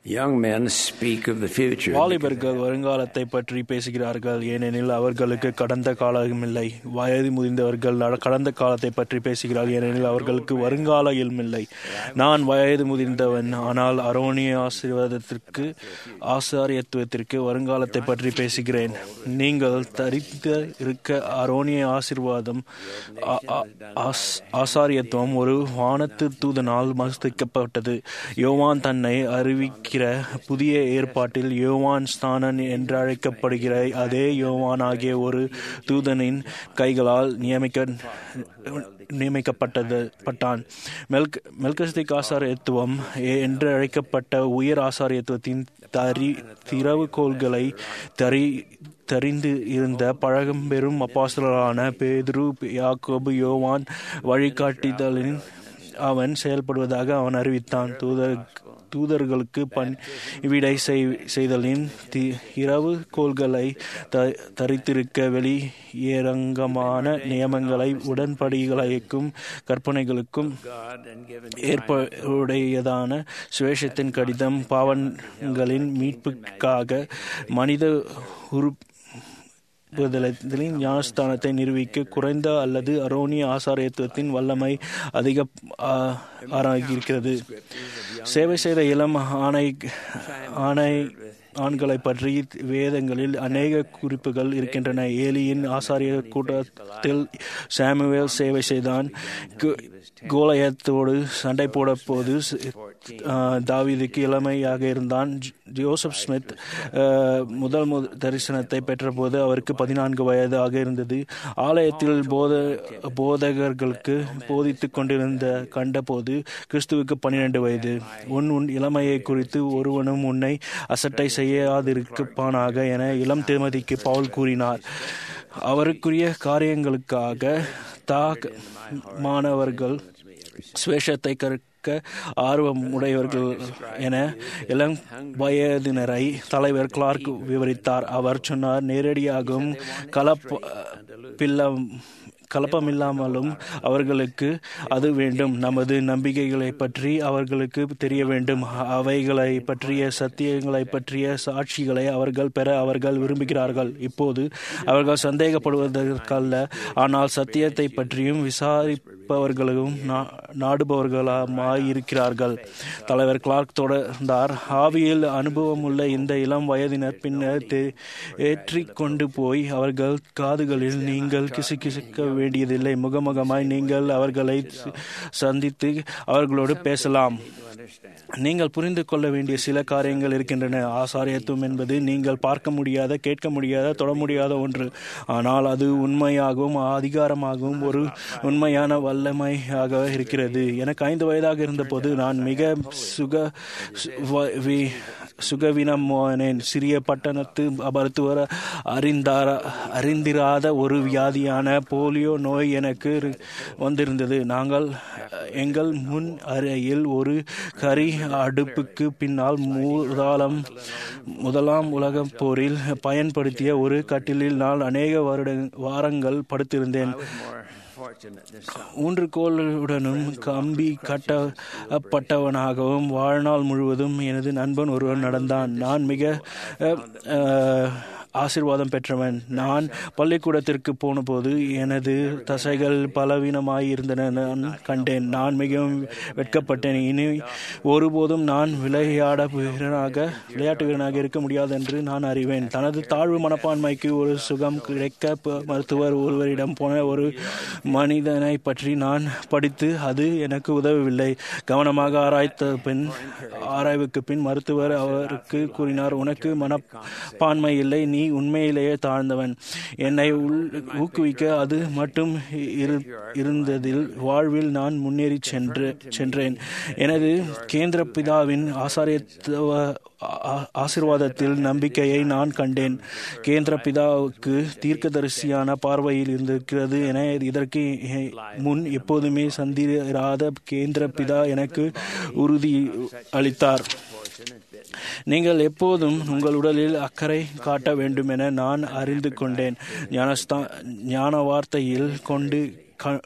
Young men speak of the future. வாலிபர்கள் வருங்காலத்தை பற்றி பேசுகிறார்கள் ஏனெனில் அவர்களுக்கு கடந்த காலமில்லை வயது முதிர்ந்தவர்கள் நட- கடந்த காலத்தை பற்றி பேசுகிறார்கள் ஏனெனில் அவர்களுக்கு வருங்காலம் இல்லை நான் வயது முதிர்ந்தவன் ஆனால் அரோனிய ஆசீர்வாதத்திற்கு ஆசாரியத்துவத்திற்கு வருங்காலத்தை பற்றி பேசுகிறேன் நீங்கள் தரித்து இருக்க அரோனிய ஆசீர்வாதம் ஆ- ஆ- ஆஸ்- ஆசாரியத்துவம் ஒரு வானத்து தூதனால் மஸ்திக்கப்பட்டது யோவான் தன்னை அறிவிக்கிற புதிய ஏற்பாட்டில் யோவான் ஸ்தானன் என்றழைக்கப்படுகிற அதே யோவான் ஆகிய ஒரு தூதனின் கைகளால் நியமிக்க நியமிக்கப்பட்டது பட்டான் மெல்க் மெல்கஸ்திக் ஆசாரியத்துவம் என்று அழைக்கப்பட்ட உயர் ஆசாரியத்துவத்தின் தரி திறவுகோள்களை தரி தெரிந்து இருந்த பழகம்பெரும் அப்பாஸ்தலரான பேதுரு யாக்கோபு யோவான் வழிகாட்டுதலின் அவன் செயல்படுவதாக அவன் அறிவித்தான் தூதர் தூதர்களுக்கு பண் விடை செய்- செய்தலின் தி இரவு கோள்களை த தரித்திருக்க வெளியரங்கமான நியமங்களை உடன்படிகளுக்கும் கற்பனைகளுக்கும் ஏற்புடையதான சுவேஷத்தின் கடிதம் பாவங்களின் மீட்புக்காக மனித உரு விடுதலையின் ஞானஸ்தானத்தை நிரூபிக்க குறைந்த அல்லது அரோனிய ஆசாரியத்துவத்தின் வல்லமை அதிக ஆ, ஆராய்கிறது சேவை செய்த இளம் ஆணை ஆணை ஆண்களை பற்றி வேதங்களில் அநேக குறிப்புகள் இருக்கின்றன ஏலியின் ஆசாரிய கூட்டத்தில் சாமுவேல் சேவை செய்தான் கோ- கோலயத்தோடு சண்டை போட போது ஆ, தாவீதுக்கு இளமையாக இருந்தான் ஜ- ஜோசப் ஸ்மித் ஆ, முதல் முத தரிசனத்தை பெற்றபோது அவருக்கு பதினான்கு வயதாக இருந்தது ஆலயத்தில் போத போதகர்களுக்கு போதித்துக் கொண்டிருந்த கண்டபோது கிறிஸ்துவுக்கு பன்னிரண்டு வயது உன் உன் இளமையை குறித்து ஒருவனும் உன்னை அசட்டை செய்யாதிருப்பானாக என இளம் திருமதிக்கு பவுல் கூறினார் அவருக்குரிய காரியங்களுக்காக தாக் மாணவர்கள் சுவேஷத்தை கற்க ஆர்வம் உடையவர்கள் என இளம் வயதினரை தலைவர் கிளார்க் விவரித்தார் அவர் சொன்னார் நேரடியாகவும் கலப்ப பில்லம் கலப்பமில்லாமலும் அவர்களுக்கு அது வேண்டும் நமது நம்பிக்கைகளை பற்றி அவர்களுக்கு தெரிய வேண்டும் அவைகளை பற்றிய சத்தியங்களை பற்றிய சாட்சிகளை அவர்கள் பெற அவர்கள் விரும்புகிறார்கள் இப்போது அவர்கள் சந்தேகப்படுவதற்கல்ல ஆனால் சத்தியத்தை பற்றியும் விசாரிப்பவர்களும் நா- நாடுபவர்களுமாய் இருக்கிறார்கள் தலைவர் கிளார்க் தொடர்ந்தார் ஆவியில் அனுபவமுள்ள இந்த இளம் வயதினர் பின்னர் தே- ஏற்றிக் கொண்டு போய் அவர்கள் காதுகளில் நீங்கள் கிசுகிசுக்க வேண்டியதில்லை முகமுகமாய் நீங்கள் அவர்களை சி- சந்தித்து அவர்களோடு பேசலாம் நீங்கள் புரிந்து கொள்ள வேண்டிய சில காரியங்கள் இருக்கின்றன ஆசாரியத்துவம் என்பது நீங்கள் பார்க்க முடியாத கேட்க முடியாத தொட முடியாத ஒன்று ஆனால் அது உண்மையாகவும் அதிகாரமாகவும் ஒரு உண்மையான வல்லமையாக இருக்கிறது எனக்கு ஐந்து வயதாக இருந்தபோது நான் மிக சுக சு- வ- வி- சுகவீனமானேன் சிறிய பட்டணத்து மருத்துவர் அறிந்தார அறிந்திராத ஒரு வியாதியான போலியோ நோய் எனக்கு இரு- வந்திருந்தது நாங்கள் அஹ், எங்கள் முன் அறையில் ஒரு கரி அடுப்புக்கு பின்னால் முதலாம் முதலாம் உலகப் போரில் பயன்படுத்திய ஒரு கட்டிலில் நான் அநேக வருட வாரங்கள் படுத்திருந்தேன் ஊன்றுகோளுடனும் கம்பி கட்டப்பட்டவனாகவும் வாழ்நாள் முழுவதும் எனது நண்பன் ஒருவன் நடந்தான் நான் மிக அஹ், அஹ், ஆசீர்வாதம் பெற்றவன் நான் பள்ளிக்கூடத்திற்கு போனபோது எனது தசைகள் பலவீனமாய் இருந்தன நான் கண்டேன் நான் மிகவும் வெட்கப்பட்டேன் இனி ஒருபோதும் நான் விளையாட வீரனாக விளையாட்டு வீரனாக இருக்க முடியாது என்று நான் அறிவேன் தனது தாழ்வு மனப்பான்மைக்கு ஒரு சுகம் கிடைக்க ப- மருத்துவர் ஒருவரிடம் போன ஒரு மனிதனை பற்றி நான் படித்து அது எனக்கு உதவவில்லை கவனமாக ஆராய்த்த பின் ஆராய்வுக்கு பின் மருத்துவர் அவருக்கு கூறினார் உனக்கு மனப்பான்மை இல்லை நீ உண்மையிலேயே தாழ்ந்தவன் என்னை உள்- ஊக்குவிக்க அது மட்டும் இரு- இருந்ததில் வாழ்வில் நான் முன்னேறி சென்று சென்றேன் எனது கேந்திர பிதாவின் ஆசாரியத்துவ ஆ- ஆசீர்வாதத்தில் நம்பிக்கையை நான் கண்டேன் கேந்திர பிதாவுக்கு தீர்க்கதரிசியான பார்வையில் இருந்திருக்கிறது என இதற்கு முன் எப்போதுமே சந்திராத கேந்திர பிதா எனக்கு உறுதி அளித்தார் நீங்கள் எப்போதும் உங்கள் உடலில் அக்கறை காட்ட வேண்டும் என நான் அறிந்து கொண்டேன் ஞானஸ்தா ஞான வார்த்தையில் கொண்டு க-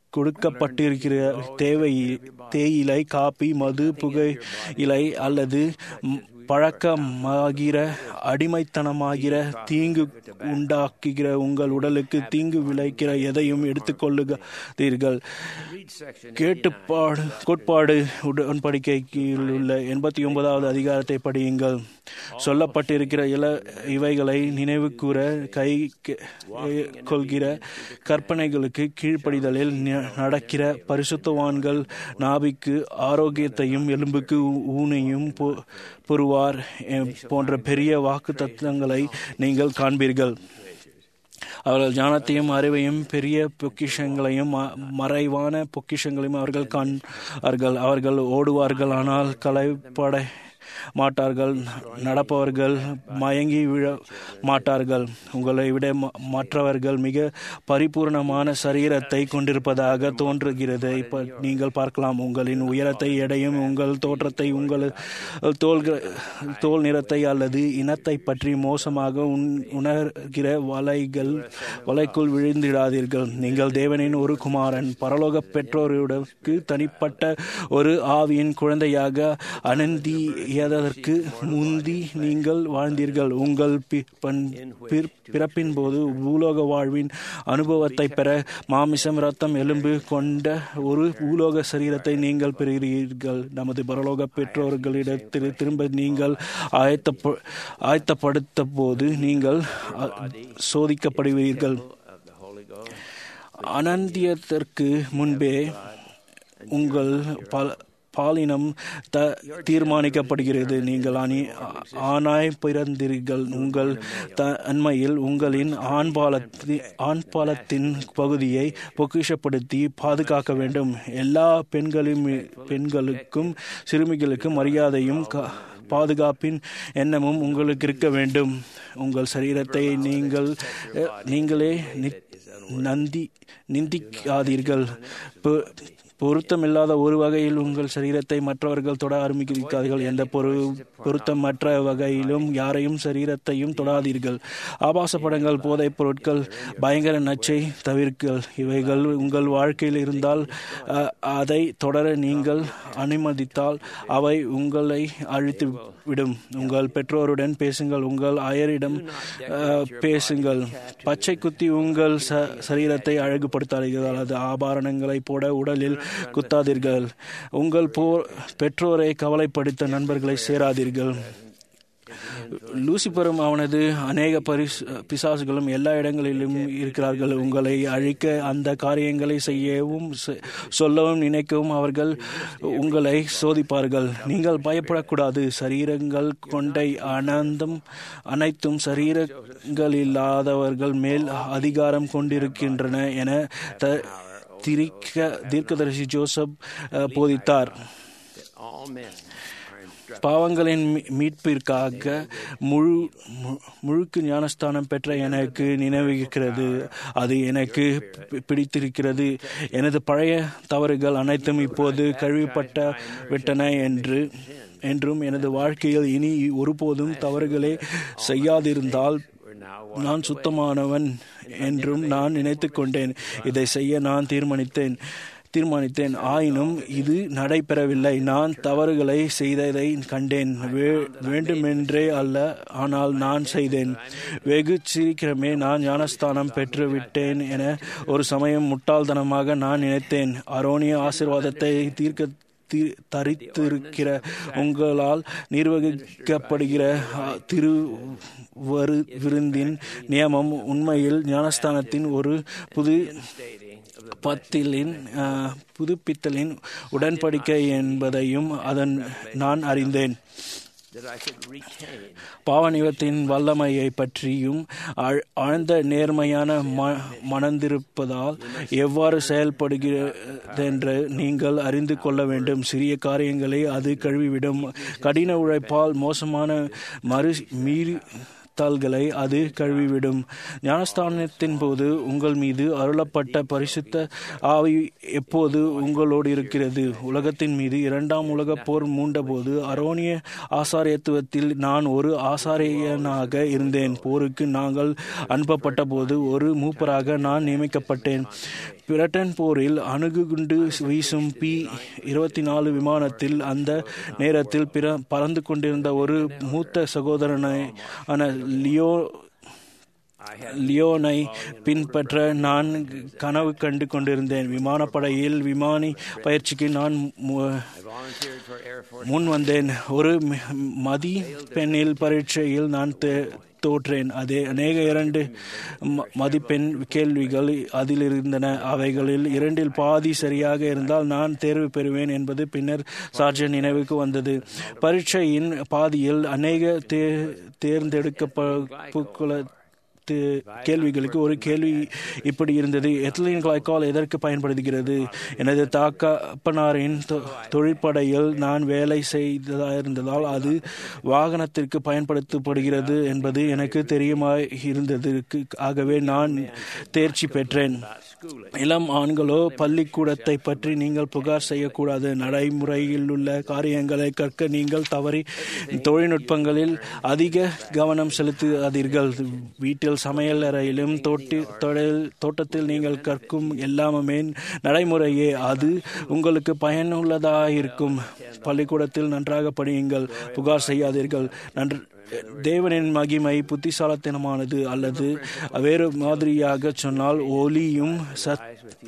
கொடுக்கப்பட்டிருக்கிற தேவை தேயிலை காப்பி மது புகை இலை அல்லது ம், பழக்கமாகிற அடிமைத்தனமாகிற தீங்கு உண்டாக்குகிற உங்கள் உடலுக்கு தீங்கு விளைக்கிற எதையும் எடுத்துக்கொள்ளுகிறீர்கள் கேட்டுப்பாடு கோட்பாடு உடன்படிக்கையில் உள்ள எண்பத்தி ஒன்பதாவது அதிகாரத்தை படியுங்கள் சொல்லப்பட்டிருக்கிற இல இவைகளை நினைவு கூற கை கெ- கொள்கிற கற்பனைகளுக்கு கீழ்ப்படிதலில் ந- நடக்கிற பரிசுத்தவான்கள் நாபிக்கு ஆரோக்கியத்தையும் எலும்புக்கு ஊ- ஊனையும் பொ- பெறுவார் எ- போன்ற பெரிய வாக்கு தத்துவங்களை நீங்கள் காண்பீர்கள் அவர்கள் ஞானத்தையும் அறிவையும் பெரிய பொக்கிஷங்களையும் ம- மறைவான பொக்கிஷங்களையும் அவர்கள் காண்பார்கள் அவர்கள் ஓடுவார்கள் ஆனால் கலைப்பட மாட்டார்கள் நடப்பவர்கள் மயங்கி விழ மாட்டார்கள் உங்களை விட ம- மற்றவர்கள் மிக பரிபூர்ணமான சரீரத்தை கொண்டிருப்பதாக தோன்றுகிறது இப்ப நீங்கள் பார்க்கலாம் உங்களின் உயரத்தை எடையும் உங்கள் தோற்றத்தை உங்கள் தோள்க தோல் நிறத்தை அல்லது இனத்தை பற்றி மோசமாக உண்- உணர்கிற வலைகள் வலைக்குள் விழுந்திடாதீர்கள் நீங்கள் தேவனின் ஒரு குமாரன் பரலோக பெற்றோருக்கு தனிப்பட்ட ஒரு ஆவியின் குழந்தையாக அனந்தியதற்கு முந்தி நீங்கள் வாழ்ந்தீர்கள் உங்கள் பி- பண்- பிற்- பிறப்பின் போது பூலோக வாழ்வின் அனுபவத்தை பெற மாமிசம் ரத்தம் எலும்பு கொண்ட ஒரு பூலோக சரீரத்தை நீங்கள் பெறுகிறீர்கள் நமது பரலோக பெற்றோர்களிடத்தில் திரும்ப நீங்கள் ஆயத்த ஆயத்தப்படுத்த போது நீங்கள் அ, சோதிக்கப்படுவீர்கள் அனந்தியத்திற்கு முன்பே உங்கள் பல பாலினம் த தீர்மானிக்கப்படுகிறது நீங்கள் அணி ஆணாய் பிறந்தீர்கள் உங்கள் த அண்மையில் உங்களின் ஆண்பாலத்தி ஆண்பாலத்தின் பகுதியை பொக்கிஷப்படுத்தி பாதுகாக்க வேண்டும் எல்லா பெண்களும் பெண்களுக்கும் சிறுமிகளுக்கும் மரியாதையும் க- பாதுகாப்பின் எண்ணமும் உங்களுக்கு இருக்க வேண்டும் உங்கள் சரீரத்தை நீங்கள் அஹ், நீங்களே நி- நந்தி நிந்திக்காதீர்கள் பொ- பொருத்தமில்லாத ஒரு வகையில் உங்கள் சரீரத்தை மற்றவர்கள் தொட ஆரம்பிக்கிறார்கள் எந்த பொரு பொருத்தமற்ற வகையிலும் யாரையும் சரீரத்தையும் தொடாதீர்கள் ஆபாச படங்கள் போதைப் பொருட்கள் பயங்கர நச்சை தவிர்ங்கள் இவைகள் உங்கள் வாழ்க்கையில் இருந்தால் அஹ், அதை தொடர நீங்கள் அனுமதித்தால் அவை உங்களை அழித்து விடும் உங்கள் பெற்றோருடன் பேசுங்கள் உங்கள் அயரிடம் அஹ், பேசுங்கள் பச்சை குத்தி உங்கள் ச சரீரத்தை அழகுபடுத்தாதீர்கள் அல்லது ஆபாரணங்களை போட உடலில் குத்தாதீர்கள் உங்கள் போ பெற்றோரை கவலைப்படுத்த நண்பர்களை சேராதீர்கள் லூசிபரும் அவனது அநேக பரிசு பிசாசுகளும் எல்லா இடங்களிலும் இருக்கிறார்கள் உங்களை அழிக்க அந்த காரியங்களை செய்யவும் செ- சொல்லவும் நினைக்கவும் அவர்கள் உங்களை சோதிப்பார்கள் நீங்கள் பயப்படக்கூடாது சரீரங்கள் கொண்டை அனந்தம் அனைத்தும் சரீரங்கள் இல்லாதவர்கள் மேல் அதிகாரம் கொண்டிருக்கின்றன என த திரிக்க தீர்க்கதரிசி ஜோசப் அஹ், போதித்தார் All men are instructed. பாவங்களின் மீ- மீட்பிற்காக முழு மு- முழுக்கு ஞானஸ்தானம் பெற்ற எனக்கு நினைவிருக்கிறது அது எனக்கு பி- பிடித்திருக்கிறது எனது பழைய தவறுகள் அனைத்தும் இப்போது கழுவிப்பட்ட விட்டன என்று என்றும் எனது வாழ்க்கையில் இனி ஒருபோதும் தவறுகளே செய்யாதிருந்தால் நான் சுத்தமானவன் என்றும் நான் நினைத்து கொண்டேன் இதை செய்ய நான் தீர்மானித்தேன் தீர்மானித்தேன் ஆயினும் இது நடைபெறவில்லை நான் தவறுகளை செய்ததை கண்டேன் வே- வேண்டுமென்றே அல்ல ஆனால் நான் செய்தேன் வெகு சீக்கிரமே நான் ஞானஸ்தானம் பெற்றுவிட்டேன் என ஒரு சமயம் முட்டாள்தனமாக நான் நினைத்தேன் அரோனிய ஆசீர்வாதத்தை தீர்க்க தி- தரித்திருக்கிற உங்களால் நிர்வகிக்கப்படுகிற அ, திருவரு விருந்தின் நியமம் உண்மையில் ஞானஸ்தானத்தின் ஒரு புது பத்திலின் அ, புதுப்பித்தலின் உடன்படிக்கை என்பதையும் அதன் நான் அறிந்தேன் that I could retain பாவநிவத்தின் வல்லமையை பற்றியும் ஆழ்- ஆழ்ந்த நேர்மையான ம மணந்திருப்பதால் எவ்வாறு செயல்படுகிறதென்று நீங்கள் அறிந்து கொள்ள வேண்டும் சிறிய காரியங்களை அது கழுவிவிடும் கடின உழைப்பால் மோசமான மறு மீறி தாள்களை அது கழுவிவிடும் ஞானஸ்தானத்தின் போது உங்கள் மீது அருளப்பட்ட பரிசுத்த ஆவி எப்போது உங்களோடு இருக்கிறது உலகத்தின் மீது இரண்டாம் உலகப் போர் மூண்டபோது அரோனிய ஆசாரியத்துவத்தில் நான் ஒரு ஆசாரியனாக இருந்தேன் போருக்கு நாங்கள் அனுப்பப்பட்ட போது ஒரு மூப்பராக நான் நியமிக்கப்பட்டேன் பிரட்டன் போரில் அணுகுகுண்டு வீசும் பி இருபத்தி நாலு விமானத்தில் அந்த நேரத்தில் பிற பறந்து கொண்டிருந்த ஒரு மூத்த சகோதரனை ஆன லியோ லியோனை பின்பற்ற நான் கனவு கண்டு கொண்டிருந்தேன் விமானப்படையில் விமானி பயிற்சிக்கு நான் மு- volunteered for Air Force. முன் வந்தேன் ஒரு ம- மதி பெண்ணில் பரீட்சையில் நான் தே- தோற்றேன் அதே அநேக இரண்டு ம- மதிப்பெண் கேள்விகள் அதில் இருந்தன அவைகளில் இரண்டில் பாதி சரியாக இருந்தால் நான் தேர்வு பெறுவேன் என்பது பின்னர் சார்ஜன் நினைவுக்கு வந்தது பரீட்சையின் பாதியில் அநேக தே தேர்ந்தெடுக்கப்ப பத்து கேள்விகளுக்கு ஒரு கேள்வி இப்படி இருந்தது எத்திலின் கிளைக்கால் எதற்கு பயன்படுகிறது எனது தாக்கப்பனாரின் தொ- தொழிற்படையில் நான் வேலை செய்ததாயிருந்ததால் அது வாகனத்திற்கு பயன்படுத்தப்படுகிறது என்பது எனக்கு தெரியுமாய் இருந்தது ஆகவே நான் தேர்ச்சி பெற்றேன் இளம் ஆண்களோ பள்ளிக்கூடத்தை பற்றி நீங்கள் புகார் செய்யக்கூடாது நடைமுறையில் உள்ள காரியங்களை கற்க நீங்கள் தவறி தொழில்நுட்பங்களில் அதிக கவனம் செலுத்தாதீர்கள் வீட்டில் சமையல் அறையிலும் தோட்டி தொழில் தோட்டத்தில் நீங்கள் கற்கும் எல்லாமே நடைமுறையே அது உங்களுக்கு பயனுள்ளதாயிருக்கும் பள்ளிக்கூடத்தில் நன்றாக படியுங்கள் புகார் செய்யாதீர்கள் நன்று தேவனின் மகிமை புத்திசாலத்தனமானது அல்லது வேறு மாதிரியாக சொன்னால் ஒளியும் சத்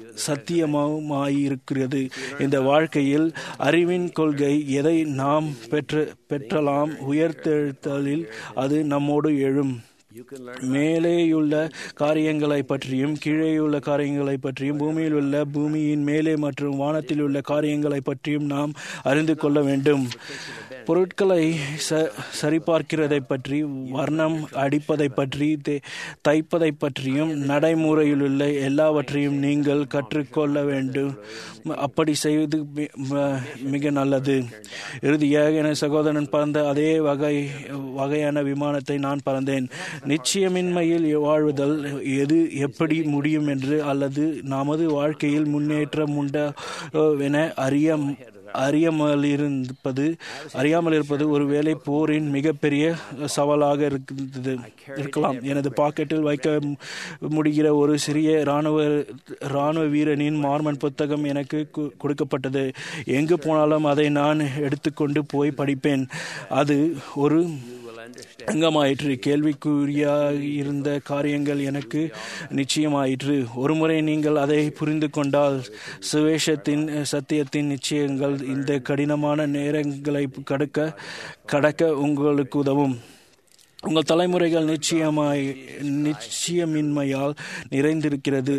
சத்தியமாயிருக்கிறது இந்த வாழ்க்கையில் அறிவின் கொள்கை எதை நாம் பெற்று பெற்றலாம் உயர்த்தெழுத்தலில் அது நம்மோடு எழும் மேலேயுள்ள காரியங்களை பற்றியும் கீழேயுள்ள காரியங்களை பற்றியும் பூமியில் உள்ள பூமியின் மேலே மற்றும் வானத்தில் உள்ள காரியங்களை பற்றியும் நாம் அறிந்து கொள்ள வேண்டும் பொருட்களை ச சரிபார்க்கிறதை பற்றி வர்ணம் அடிப்பதை பற்றி தே- தைப்பதை பற்றியும் நடைமுறையில் உள்ள எல்லாவற்றையும் நீங்கள் கற்றுக்கொள்ள வேண்டும் அப்படி செய்வது மி- ம- மிக நல்லது இறுதியாக என் சகோதரன் பறந்த அதே வகை வகையான விமானத்தை நான் பறந்தேன் நிச்சயமின்மையில் வாழ்வதல் எது எப்படி முடியும் என்று அல்லது நமது வாழ்க்கையில் முன்னேற்றம் உண்டா என அறிய அறியாமலிருப்பது அறியாமல் இருப்பது ஒருவேளை போரின் மிகப்பெரிய சவாலாக இருந்தது இருக்கலாம் எனது பாக்கெட்டில் வைக்க முடிகிற ஒரு சிறிய இராணுவ இராணுவ வீரனின் மார்மன் புத்தகம் எனக்கு கு- கொடுக்கப்பட்டது எங்கு போனாலும் அதை நான் எடுத்துக்கொண்டு போய் படிப்பேன் அது ஒரு அங்கமாயிற்று கேள்விக்குறியாயிருந்த காரியங்கள் எனக்கு நிச்சயமாயிற்று ஒருமுறை நீங்கள் அதை புரிந்து கொண்டால் சுவேஷத்தின் சத்தியத்தின் நிச்சயங்கள் இந்த கடினமான நேரங்களை கடக்க கடக்க உங்களுக்கு உதவும் உங்கள் தலைமுறைகள் நிச்சயமாய் நிச்சயமின்மையால் நிறைந்திருக்கிறது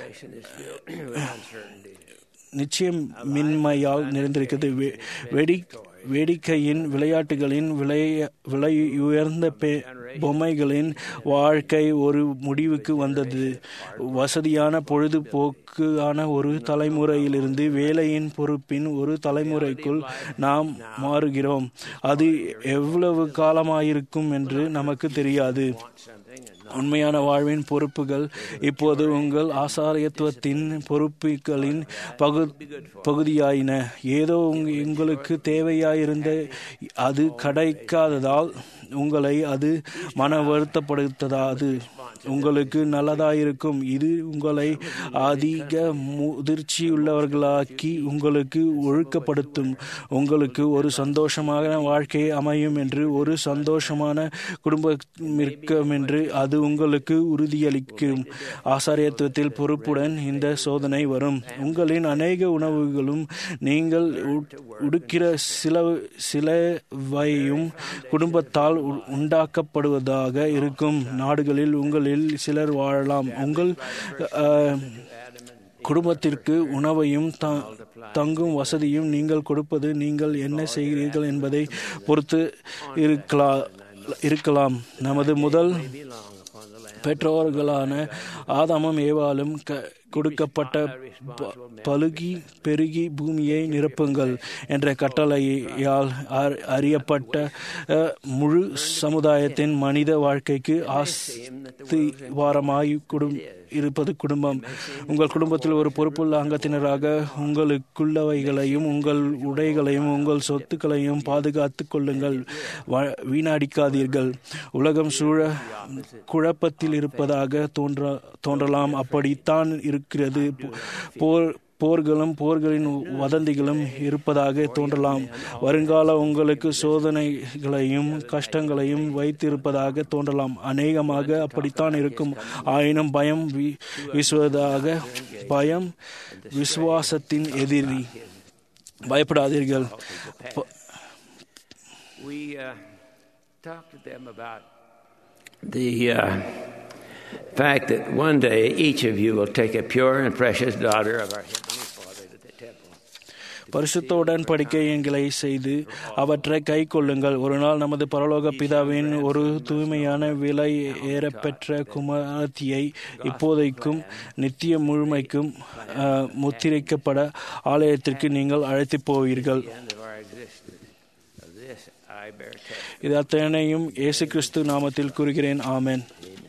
நிச்சயம் மின்மையால் நிறைந்திருக்கிறது வெ- வெடி வேடிக்கையின் விளையாட்டுகளின் விலை விலை உயர்ந்த பெ- பொம்மைகளின் வாழ்க்கை ஒரு முடிவுக்கு வந்தது வசதியான பொழுதுபோக்கான ஒரு தலைமுறையிலிருந்து வேலையின் பொறுப்பின் ஒரு தலைமுறைக்குள் நாம் மாறுகிறோம் அது எவ்வளவு காலமாயிருக்கும் என்று நமக்கு தெரியாது உண்மையான வாழ்வின் பொறுப்புகள் இப்போது உங்கள் ஆசாரியத்துவத்தின் பொறுப்புகளின் பகு பகுதியாயின ஏதோ உங்க- உங்களுக்கு தேவையாயிருந்த அது கிடைக்காததால் உங்களை அது மன வருத்தப்படுத்தாது உங்களுக்கு நல்லதாயிருக்கும் இது உங்களை அதிக முதிர்ச்சியுள்ளவர்களாக்கி உங்களுக்கு ஒழுக்கப்படுத்தும் உங்களுக்கு ஒரு சந்தோஷமான வாழ்க்கை அமையும் என்று ஒரு சந்தோஷமான குடும்பம் இருக்கும் என்று அது உங்களுக்கு உறுதியளிக்கும் ஆசாரியத்துவத்தில் பொறுப்புடன் இந்த சோதனை வரும் உங்களின் அநேக உணவுகளும் நீங்கள் உட்- உடுக்கிற சில சிலவையும் குடும்பத்தால் உ- உண்டாக்கப்படுவதாக இருக்கும் நாடுகளில் உங்களில் சிலர் வாழலாம் உங்கள் அஹ், குடும்பத்திற்கு உணவையும் த- தங்கும் வசதியும் நீங்கள் கொடுப்பது நீங்கள் என்ன செய்கிறீர்கள் என்பதை பொறுத்து இருக்கலாம் இருக்கலாம் நமது முதல் பெற்றோர்களான ஆதாமும் ஏவாளும் க- கொடுக்கப்பட்ட ப- பலுகி பெருகி பூமியை நிரப்புங்கள் என்ற கட்டளையால் அ- அறியப்பட்ட அஹ், முழு சமுதாயத்தின் மனித வாழ்க்கைக்கு ஆஸ்திவாரமாய் குடும் இருப்பது குடும்பம் உங்கள் குடும்பத்தில் ஒரு பொறுப்புள்ள அங்கத்தினராக உங்களுக்குள்ளவைகளையும் உங்கள் உடைகளையும் உங்கள் சொத்துக்களையும் பாதுகாத்துக் கொள்ளுங்கள் வ- வீணடிக்காதீர்கள் உலகம் சூழ குழப்பத்தில் இருப்பதாக தோன்ற தோன்றலாம் அப்படித்தான் இருக்கும் இருக்கிறது போர் போர்களும் போர்களின் வதந்திகளும் இருப்பதாக தோன்றலாம் வருங்கால உங்களுக்கு சோதனைகளையும் கஷ்டங்களையும் வைத்திருப்பதாக தோன்றலாம் அநேகமாக அப்படித்தான் இருக்கும் ஆயினும் பயம் வி- வீசுவதாக பயம் விசுவாசத்தின் எதிரி பயப்படாதீர்கள் ப- We uh, talked to them about the uh, fact that one day each of you will take a pure and precious daughter of our Heavenly Father to the temple. பரிசுத்த உடன்படிக்கைகளை செய்து அவற்றை கை கொள்ளுங்கள் ஒரு நாள் நமது பரலோக பிதாவின் ஒரு தூய்மையான விலை ஏறப்பெற்ற குமாரத்தியை இப்போதைக்கும் நித்திய முழுமைக்கும் அஹ், முத்திரைக்கப்பட ஆலயத்திற்கு நீங்கள் அழைத்து போவீர்கள் The end of our existence. Of this I bear testimony. இது அத்தனையும் இயேசு கிறிஸ்து நாமத்தில் கூறுகிறேன் ஆமென் Amen.